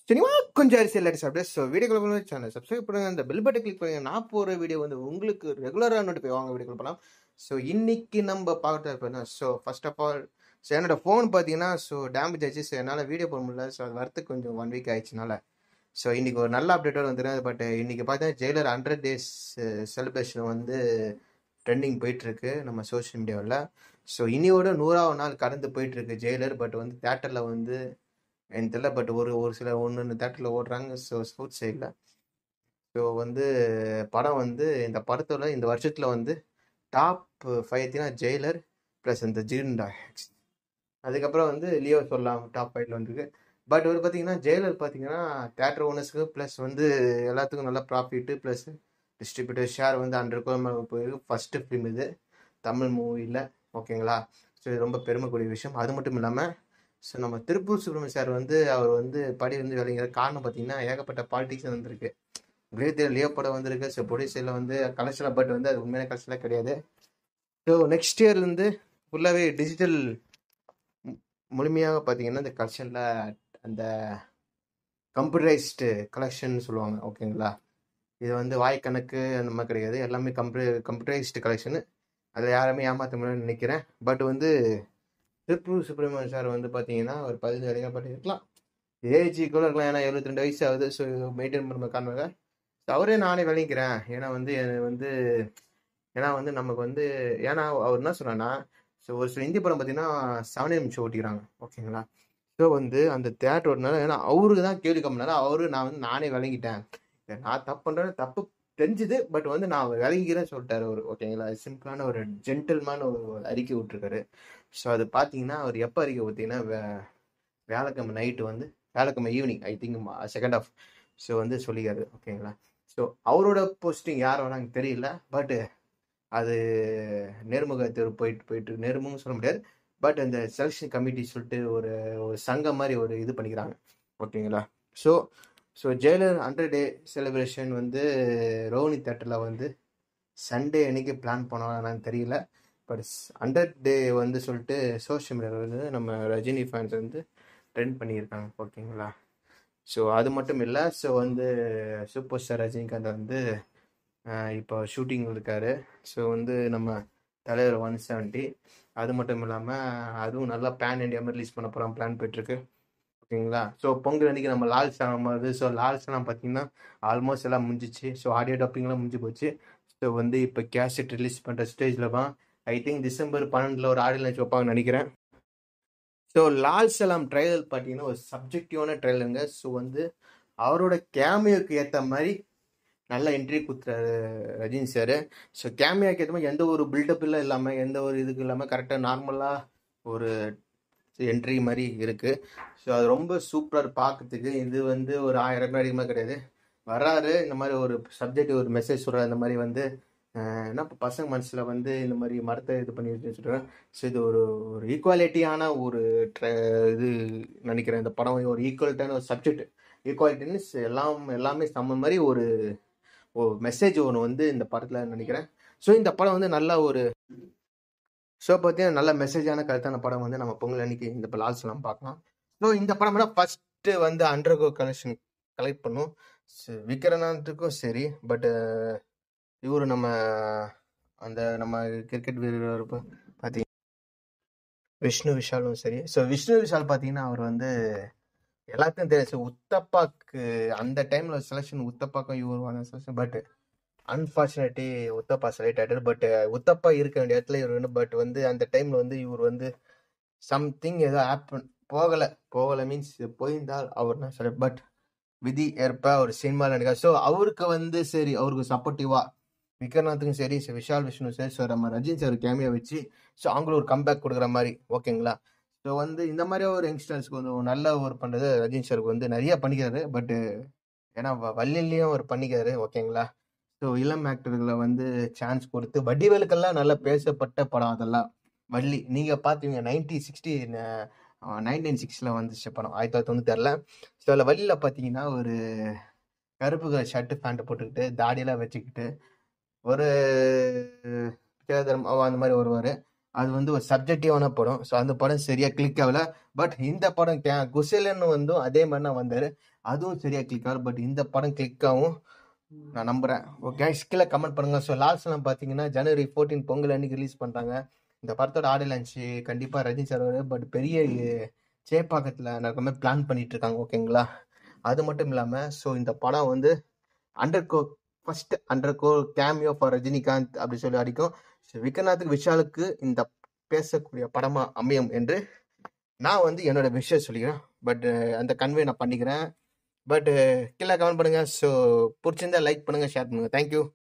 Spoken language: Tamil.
சினிமா கொஞ்சம் அரிசி லேட்டஸ்ட் அப்டேட் ஸோ வீடியோக்குள்ள போன சேனல் சப்ஸ்கிரைப் பண்ணுங்க அந்த பெல் பட்டன் கிளிக் பண்ணுங்க நான் போகிற வீடியோ வந்து உங்களுக்கு ரெகுலராக நோட்டிஃபை வாங்க வீடியோக்குள்ள போகலாம் ஸோ இன்னைக்கு நம்ம பார்க்கறது இருப்போம் so first of all so என்னோட ஃபோன் பார்த்தீங்கன்னா ஸோ டேமேஜ் ஆச்சு ஸோ என்னால் வீடியோ போட முடியல ஸோ அது வரத்துக்கு கொஞ்சம் ஒன் வீக் ஆயிடுச்சுனால ஸோ இன்னைக்கு ஒரு நல்ல அப்டேட்டோட வந்துடும் பட் இன்னைக்கு பார்த்தீங்கன்னா ஜெயிலர் ஹண்ட்ரட் டேஸ் செலிப்ரேஷன் வந்து ட்ரெண்டிங் போயிட்டுருக்கு நம்ம சோஷியல் மீடியாவில் ஸோ இனியோட நூறாவது நாள் கடந்து போயிட்டுருக்கு ஜெயிலர் பட் வந்து தேட்டரில் வந்து எனக்கு தெரியல பட் ஒரு ஒரு சில ஒன்று ரெண்டு தேட்டரில் ஓடுறாங்க ஸோ சவுத் சைடில் ஸோ வந்து படம் வந்து இந்த படத்தோட இந்த வருஷத்தில் வந்து டாப் ஃபைவ்த்தினா ஜெயிலர் ப்ளஸ் இந்த ஜீர்ண்டா அதுக்கப்புறம் வந்து லியோ சொல்லலாம் டாப் ஃபைவ்ல வந்திருக்கு பட் ஒரு பார்த்தீங்கன்னா ஜெயிலர் பார்த்தீங்கன்னா தேட்டர் ஓனர்ஸ்க்கு ப்ளஸ் வந்து எல்லாத்துக்கும் நல்ல ப்ராஃபிட்டு ப்ளஸ் டிஸ்ட்ரிபியூட்டர் ஷேர் வந்து ஹண்ட்ரட் கோல் மேலே போயிருக்கு ஃபஸ்ட்டு ஃபிலிம் இது தமிழ் மூவியில் ஓகேங்களா ஸோ இது ரொம்ப பெருமைக்குரிய விஷயம் அது மட்டும் இல்லாமல் ஸோ நம்ம திருப்பூர் சுப்ரமணிய சார் வந்து அவர் வந்து படி வந்து விளைங்கிற காரணம் பார்த்தீங்கன்னா ஏகப்பட்ட பாலிடிக்ஸ் வந்திருக்கு உங்களுக்கு தெரியும் லியோ படம் வந்திருக்கு ஸோ ப்ரொடியூசரில் வந்து கலெக்ஷனில் பட் வந்து அது உண்மையான கலெக்ஷனில் கிடையாது ஸோ நெக்ஸ்ட் இயர்லேருந்து ஃபுல்லாகவே டிஜிட்டல் முழுமையாக பார்த்தீங்கன்னா இந்த கலெக்ஷனில் அந்த கம்ப்யூட்டரைஸ்டு கலெக்ஷன் சொல்லுவாங்க ஓகேங்களா இது வந்து வாய்க்கணக்கு அந்த மாதிரி கிடையாது எல்லாமே கம்ப்யூ கம்ப்யூட்டரைஸ்டு கலெக்ஷனு அதில் யாருமே ஏமாற்ற முடியும்னு நினைக்கிறேன் பட் வந்து திருப்பூர் சுப்பிரமணியன் சார் வந்து பார்த்தீங்கன்னா ஒரு பதினஞ்சு வரைக்கும் பட் இருக்கலாம் ஏஜ் கூட இருக்கலாம் ஏன்னா எழுபத்தி ரெண்டு வயசு ஆகுது ஸோ மெயின்டைன் பண்ண காரணமாக ஸோ அவரே நானே விளைக்கிறேன் ஏன்னா வந்து எனக்கு வந்து ஏன்னா வந்து நமக்கு வந்து ஏன்னா அவர் என்ன சொன்னான்னா ஸோ ஒரு சில இந்தி படம் பார்த்தீங்கன்னா செவன் நிமிஷம் ஓட்டிக்கிறாங்க ஓகேங்களா ஸோ வந்து அந்த தேட்டர் ஓட்டினால ஏன்னா அவருக்கு தான் கேள்வி கம்மினால அவரு நான் வந்து நானே விளங்கிட்டேன் நான் தப்பு பண்ணுறேன் தப்பு தெரிஞ்சுது பட் வந்து நான் விளங்கிக்கிறேன்னு சொல்லிட்டாரு அவர் ஓகேங்களா சிம்பிளான ஒரு ஜென்டில்மான ஒரு அறிக்கை விட்டுருக்காரு ஸோ அது பார்த்தீங்கன்னா அவர் எப்போ அறிக்கை பார்த்தீங்கன்னா வே வேலைக்கிழமை நைட்டு வந்து வேலைக்கிழமை evening I think second half so வந்து சொல்லிக்காரு ஓகேங்களா ஸோ அவரோட போஸ்டிங் யார் வராங்க தெரியல பட்டு அது நேர்முக தேர்வு போயிட்டு போயிட்டு நேர்முகம் சொல்ல முடியாது பட் அந்த செலெக்ஷன் கமிட்டி சொல்லிட்டு ஒரு ஒரு சங்கம் மாதிரி ஒரு இது பண்ணிக்கிறாங்க ஓகேங்களா so so Jailer hundred day celebration வந்து ரோஹினி தேட்டரில் வந்து சண்டே அன்னைக்கு பிளான் பண்ணாங்கன்னு தெரியல பட் ஹண்ட்ரட் டே வந்து சொல்லிட்டு சோஷியல் மீடியாவில் வந்து நம்ம ரஜினி ஃபேன்ஸ் வந்து ட்ரெண்ட் பண்ணியிருக்காங்க ஓகேங்களா ஸோ அது மட்டும் இல்லை ஸோ வந்து சூப்பர் ஸ்டார் ரஜினிகாந்த் வந்து இப்போ ஷூட்டிங் இருக்கார் ஸோ வந்து நம்ம தலைவர் ஒன் செவன்ட்டி அது மட்டும் இல்லாமல் அதுவும் நல்லா பேன் இண்டியா மாதிரி ரிலீஸ் பண்ண போகிறோம் பிளான் போயிட்டுருக்கு ஓகேங்களா ஸோ பொங்கல் அன்றைக்கி நம்ம லால் சனம் வருது ஸோ லால் சனம் பார்த்தீங்கன்னா ஆல்மோஸ்ட் எல்லாம் முடிஞ்சிச்சு ஸோ ஆடியோ டாப்பிங்லாம் முடிஞ்சு போச்சு ஸோ வந்து இப்போ கேசட் ரிலீஸ் பண்ணுற ஸ்டேஜில் தான் ஐ திங்க் டிசம்பர் பன்னெண்டில் ஒரு ஆடியோ லான்ச் வைப்பாங்கன்னு நினைக்கிறேன் ஸோ லால் சலாம் ட்ரைலர் பார்த்தீங்கன்னா ஒரு சப்ஜெக்டிவான ட்ரைலருங்க ஸோ வந்து அவரோட கேமியோக்கு ஏற்ற மாதிரி நல்ல என்ட்ரி கொடுத்துறாரு ரஜினி சார் ஸோ கேமியாக்கு ஏற்ற மாதிரி எந்த ஒரு பில்டப் இல்லை இல்லாமல் எந்த ஒரு இதுக்கு இல்லாமல் கரெக்டாக நார்மலாக ஒரு என்ட்ரி மாதிரி இருக்குது ஸோ அது ரொம்ப சூப்பராக பார்க்கறதுக்கு இது வந்து ஒரு ஆயிரம் பேர் அதிகமாக கிடையாது வராரு இந்த மாதிரி ஒரு சப்ஜெக்ட் ஒரு மெசேஜ் சொல்கிற இந்த மாதிரி வந்து என்ன இப்போ பசங்க மனசில் வந்து இந்த மாதிரி மரத்தை இது பண்ணி வச்சுருக்கேன் ஸோ இது ஒரு ஒரு ஈக்குவாலிட்டியான ஒரு ட்ர இது நினைக்கிறேன் இந்த படம் ஒரு ஈக்குவலிட்டான ஒரு சப்ஜெக்ட் ஈக்குவாலிட்டின்னு எல்லாம் எல்லாமே சம்ம மாதிரி ஒரு ஒரு மெசேஜ் ஒன்று வந்து இந்த படத்தில் நினைக்கிறேன் ஸோ இந்த படம் வந்து நல்ல ஒரு ஸோ பார்த்தீங்கன்னா நல்ல மெசேஜான கருத்தான படம் வந்து நம்ம பொங்கல் அன்னைக்கு இந்த லால் சலாம் பார்க்கலாம் ஸோ இந்த படம் தான் ஃபஸ்ட்டு வந்து அண்டர்கோ கலெக்ஷன் கலெக்ட் பண்ணும் விக்ரநாத்துக்கும் சரி பட்டு இவர் நம்ம அந்த நம்ம கிரிக்கெட் வீரர் பார்த்தீங்கன்னா விஷ்ணு விஷாலும் சரி ஸோ விஷ்ணு விஷால் பார்த்தீங்கன்னா அவர் வந்து எல்லாத்தையும் தெரியும் உத்தப்பாக்கு அந்த டைமில் செலெக்ஷன் உத்தப்பாக்கும் இவர் வாங்க selection but unfortunately Uthappa select ஆகிட்டார் பட் உத்தப்பா இருக்க வேண்டிய இடத்துல இவர் பட் வந்து அந்த டைமில் வந்து இவர் வந்து சம்திங் ஏதோ ஆப்பன் போகலை போகலை மீன்ஸ் போயிருந்தால் அவர் நான் சொல்ல பட் விதி ஏற்ப அவர் சினிமாவில் நடிக்கார் ஸோ அவருக்கு வந்து சரி அவருக்கு சப்போர்ட்டிவா விக்ரநாத்துக்கும் சரி விஷால் விஷ்ணு சரி ஸோ நம்ம ரஜினி சார் கேமியா வச்சு ஸோ அவங்களும் ஒரு கம்பேக் கொடுக்குற மாதிரி ஓகேங்களா ஸோ வந்து இந்த மாதிரி ஒரு யங்ஸ்டர்ஸ்க்கு வந்து நல்ல ஒரு பண்ணுறது ரஜினி சாருக்கு வந்து நிறைய பண்ணிக்கிறாரு பட்டு ஏன்னா வள்ளிலையும் அவர் பண்ணிக்கிறாரு ஓகேங்களா ஸோ இளம் ஆக்டர்களை வந்து சான்ஸ் கொடுத்து வடிவேலுக்கெல்லாம் நல்லா பேசப்பட்ட படம் அதெல்லாம் வள்ளி நீங்கள் பார்த்தீங்க நைன்டி சிக்ஸ்டி நைன்டீன் சிக்ஸில் வந்துச்சு படம் ஆயிரத்தி தொள்ளாயிரத்தி தொண்ணூத்தாறில் ஸோ அதில் வள்ளியில் பார்த்தீங்கன்னா ஒரு கருப்பு கலர் ஷர்ட்டு பேண்ட்டு போட்டுக்கிட்டு தாடியெல்லாம் வச்சுக்கிட்டு ஒரு அந்த மாதிரி வருவார் அது வந்து ஒரு சப்ஜெக்டிவான படம் ஸோ அந்த படம் சரியாக கிளிக் ஆகல பட் இந்த படம் கே குசேலன்னு வந்து அதே மாதிரி தான் வந்தார் அதுவும் சரியாக கிளிக் ஆகல பட் இந்த படம் கிளிக் ஆகும் நான் நம்புகிறேன் ஓகே கீழே கமெண்ட் பண்ணுங்கள் ஸோ லாஸ்ட்லாம் பார்த்தீங்கன்னா ஜனவரி ஃபோர்டீன் பொங்கல் அன்னைக்கு ரிலீஸ் பண்ணுறாங்க இந்த படத்தோட ஆடியோ லான்ச் கண்டிப்பாக ரஜினி சார் வருவாரு பட் பெரிய அஹ், சேப்பாக்கத்தில் நடக்கிற மாதிரி பிளான் பண்ணிட்டு இருக்காங்க ஓகேங்களா அது மட்டும் இல்லாமல் ஸோ இந்த படம் வந்து under go first under go cameo for Rajinikanth அப்படி சொல்லி அடிக்கும் ஸோ விக்ரநாத்துக்கு விஷாலுக்கு இந்த பேசக்கூடிய படமா அமையும் என்று நான் வந்து என்னோட விஷயம் சொல்லிக்கிறேன் பட் அந்த கன்வே நான் பண்ணிக்கிறேன் பட் கீழே கமெண்ட் பண்ணுங்க ஸோ பிடிச்சிருந்தா லைக் பண்ணுங்க ஷேர் பண்ணுங்க தேங்க்யூ